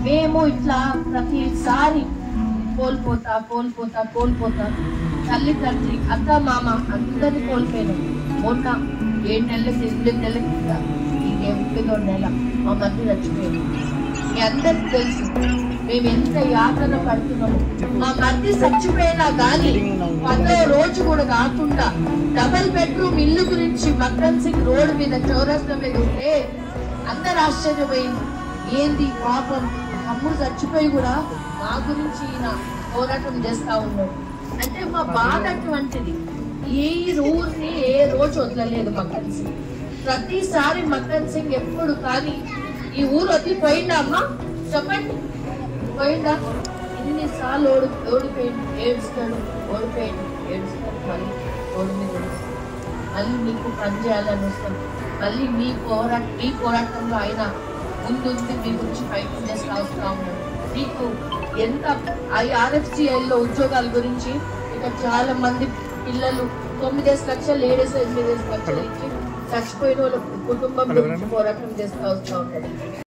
మేము ఇట్లా ప్రతిసారి కోల్పోతా కోల్పోతా కోల్పోతా తల్లి తండ్రి అత్త మామ అందరిని కోల్పోయినాం మొన్న ఏడు నెలలకి ఎనిమిది నెలల కింద ఈ ఎనిమిదో నెల మా మధ్య చచ్చిపోయింది మీ అందరికి తెలుసు మేము ఎంత యాతన పడుతున్నాము మా మధ్య చచ్చిపోయినా గానీ పదో రోజు కూడా కాకుండా డబల్ బెడ్రూమ్ ఇల్లు గురించి మక్కన్ సింగ్ రోడ్ మీద చౌరస్తా మీద ఉంటే అందరు ఆశ్చర్యపోయింది ఏంది పాపం తమ్ముడు చచ్చిపోయి కూడా మా గురించి ఈయన పోరాటం చేస్తా ఉన్నాడు అంటే మా బాధ అటువంటిది ఏ ఊరిని ఏ రోజు వదలలేదు మక్కన్ సింగ్ ప్రతిసారి మక్కన్ సింగ్ ఎప్పుడు కానీ ఈ ఊరు వదిలి పోయిందా అమ్మా చెప్పండి పోయిందా ఇన్నిసార్లు ఓడి ఓడిపోయింది ఏడుస్తాడు ఓడిపోయింది ఏడుస్తాడు మళ్ళీ ఓడి మీద ఏడుస్తాడు. మళ్ళీ మీకు పని చేయాలని వస్తాడు మళ్ళీ మీ పోరాట మీ పోరాటంలో ఆయన ముందుంది మీ గురించి ఫైటింగ్ చేస్తా వస్తా ఉన్నాడు మీకు ఎంత ఈ ఆర్ఎఫ్సిఐలో ఉద్యోగాల గురించి ఇక్కడ చాలా మంది పిల్లలు తొమ్మిదేసి లక్షలు ఏడేసి ఎనిమిదేసి లక్షలు ఇచ్చి చచ్చిపోయిన వాళ్ళ కుటుంబం గురించి పోరాటం చేస్తా వస్తా ఉంటాడు